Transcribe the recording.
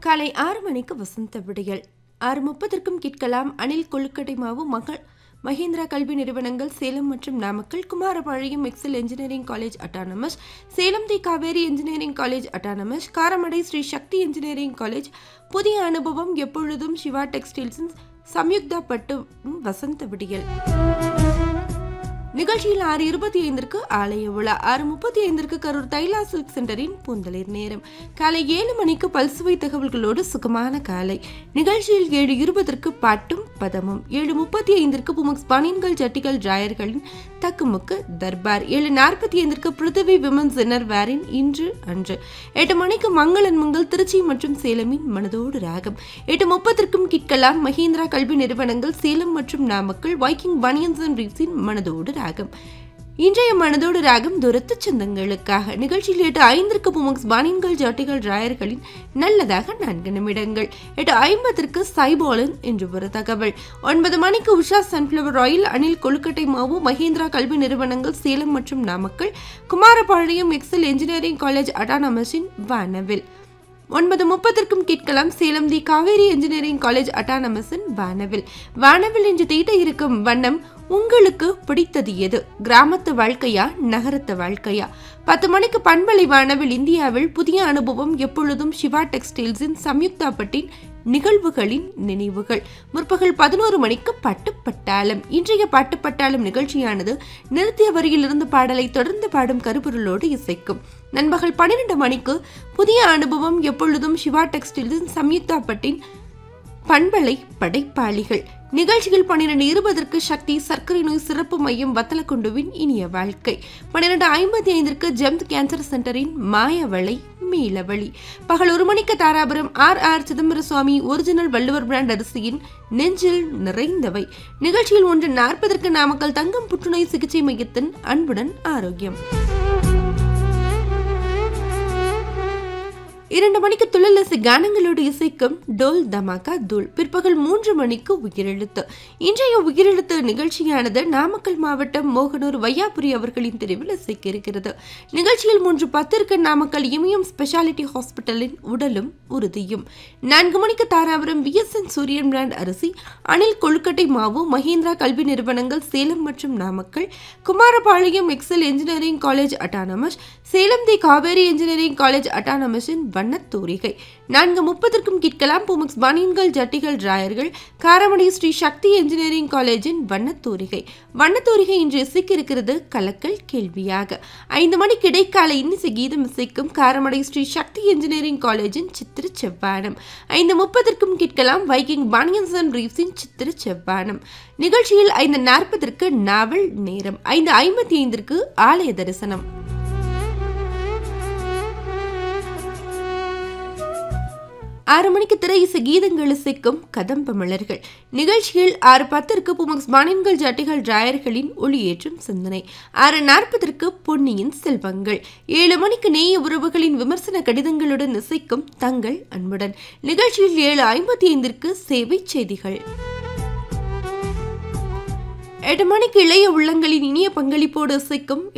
காலை ஆறு மணிக்கு வசந்த விடியல் ஆறு முப்பதற்கும் கேட்கலாம் அணில் கொழுக்கட்டை மாவு மகள் மஹிந்திரா கல்வி நிறுவனங்கள் சேலம் மற்றும் Namakkal Kumarapalayam Excel engineering college autonomous Salem the Kaveri engineering college autonomous Karamadai Sri Sakthi engineering college புதிய அனுபவம் எப்பொழுதும் சிவா டெக்ஸ்டைல்ஸின் சம்யுக்தா பட்டு வசந்த விடியல் நிகழ்ச்சியில் ஆறு இருபத்தி ஐந்திற்கு ஆலய விழா ஆறு முப்பத்தி ஐந்திற்கு கரூர் தைலா சில்க் சென்டரின் பூந்தளிர் நேரம் காலை ஏழு மணிக்கு பல்சுவை தகவல்களோடு சுகமான காலை நிகழ்ச்சியில் ஏழு இருபதற்கு பாட்டும் பதமும் ஏழு முப்பத்தி ஐந்திற்கு புமக்ஸ் பனியன்கள் ஜட்டிகள் டிராயர்களின் தக்குமுக்கு தர்பார் ஏழு நாற்பத்தி ஐந்திற்கு பிருத்திவி விமன் சின்னர் வேரின் இன்று அன்று எட்டு மணிக்கு மங்களன் மங்கள் திருச்சி மற்றும் சேலமின் மனதோடு ராகம் எட்டு முப்பதற்கும் கிட்கலாம் மஹிந்திரா கல்வி நிறுவனங்கள் சேலம் மற்றும் நாமக்கல் வைக்கிங் பனியன்ஸ் அண்ட் ரீப்ஸின் மனதோடு ராகம் இன்றைய மனதோடு ராகம் துரத்து சொந்தங்களுக்காக நிகழ்ச்சியில் எட்டு ஐந்திற்கு புமக்ஸ் பானின்கள் ஜாட்டிகள் ராயர்களின் நல்லதாக நான்கு நிமிடங்கள் எட்டு ஐம்பத்திற்கு சைபாலன் என்று ஒரு தகவல் ஒன்பது மணிக்கு உஷா சன்ஃப்ளவர் ஆயில் அணில் கொழுக்கட்டை மாவு மஹேந்திரா கல்வி நிறுவனங்கள் சேலம் மற்றும் Namakkal Kumarapalayam Excel engineering college அட்டானமஸின் வானவில் ஒன்பது முப்பதற்கும் கேட்கலாம் Salem the Kaveri engineering college அட்டானமஸின் வானவில் வானவில் என்று தீட்ட இருக்கும் வண்ணம் உங்களுக்கு பிடித்தது எது கிராமத்து வாழ்க்கையா நகரத்து வாழ்க்கையா பத்து மணிக்கு பண்பலை வானவில் இந்தியாவில் புதிய அனுபவம் எப்பொழுதும் சிவா டெக்ஸ்டைல்ஸின் சம்யுக்தா பட்டின் நிகழ்வுகளின் நினைவுகள் முற்பகல் பதினோரு மணிக்கு பட்டு பட்டாளம் இன்றைய பாட்டு பட்டாளம் நிகழ்ச்சியானது நிறுத்திய வரியிலிருந்து பாடலை தொடர்ந்து பாடும் கருப்பொருளோடு இசைக்கும் நண்பகல் பன்னிரண்டு மணிக்கு புதிய அனுபவம் எப்பொழுதும் சிவா டெக்ஸ்டைல்ஸின் சம்யுக்தா பட்டின் பண்பலை படைப்பாளிகள் நிகழ்ச்சியில் பன்னிரண்டு இருபதற்கு சக்தி சர்க்கரை நோய் சிறப்பு மையம் வத்தலக்குண்டுவின் இனிய வாழ்க்கை பன்னிரண்டு ஐம்பத்தி ஐந்திற்கு ஜெம்த் கேன்சர் சென்டரின் மாயவளை மீளவழி பகல் ஒரு மணிக்கு Dharapuram R R Chidambara Swamy original Valluvar brand அரிசியின் நெஞ்சில் நிறைந்தவை நிகழ்ச்சியில் ஒன்று நாற்பதற்கு நாமக்கல் தங்கம் புற்றுநோய் சிகிச்சை மையத்தின் அன்புடன் ஆரோக்கியம் இரண்டு மணிக்கு துள்ளலசி கானங்களோடு இசைக்கும் டோல் தமாகா தூள் பிற்பகல் மூன்று மணிக்கு உயிரெழுத்து இன்றைய உயிரெழுத்து நிகழ்ச்சியானது நாமக்கல் மாவட்டம் மோகனூர் வையாபுரி அவர்களின் தெருவில் இசைக்க இருக்கிறது நிகழ்ச்சியில் மூன்று பத்திற்கு நாமக்கல் இமயம் ஸ்பெஷாலிட்டி ஹாஸ்பிட்டலின் உடலும் உறுதியும் நான்கு மணிக்கு தாராபுரம் விஎஸ்என் சூரியன் பிராண்ட் அரிசி அணில் கொழுக்கட்டை மாவு மஹேந்திரா கல்வி நிறுவனங்கள் சேலம் மற்றும் Namakkal Kumarapalayam Excel engineering college autonomous Salem the Kaveri engineering college அட்டானமஸின் வண்ணத்தூரிகை நான்கு முப்பதற்கும் கேட்கலாம் புமுக்ஸ் பனியன்கள் ஜட்டிகள் டிராயர்கள் காரமடை ஸ்ரீ சக்தி இன்ஜினியரிங் காலேஜின் வண்ணத்தூரிகை வண்ணத்தூரிகை இன்று இசைக்க இருக்கிறது கலக்கல் கேள்வியாக ஐந்து மணிக்கு இடைக்கால இன்னிசை கீதம் இசைக்கும் காரமடை ஸ்ரீ சக்தி இன்ஜினியரிங் காலேஜின் சித்திர செவ்வானம் ஐந்து முப்பதற்கும் கேட்கலாம் வைக்கிங் பனியன்ஸ் அண்ட் ரீவ்ஸின் சித்திர செவ்வானம் நிகழ்ச்சியில் ஐந்து நாற்பதற்கு நாவல் நேரம் ஐந்து ஐம்பத்தி ஐந்திற்கு ஆலய தரிசனம் ஆறு மணிக்கு திரை இசை கீதங்கள் இசைக்கும் கதம்ப மலர்கள் நிகழ்ச்சியில் ஆறு பத்திற்கு புமக்ஸ் மணின்கள் ஜட்டிகள் டிராயர்களின் ஒளியேற்றும் சிந்தனை ஆறு நாற்பதற்கு பொன்னியின் செல்வங்கள் ஏழு மணிக்கு நேய உறவுகளின் விமர்சன கடிதங்களுடன் இசைக்கும் தங்கள் அன்புடன் நிகழ்ச்சியில் ஏழு ஐம்பத்தி ஐந்திற்கு சேவை செய்திகள் எட்டு மணிக்கு இளைய உள்ளங்களின் இனிய பங்களிப்போடு இசைக்கும்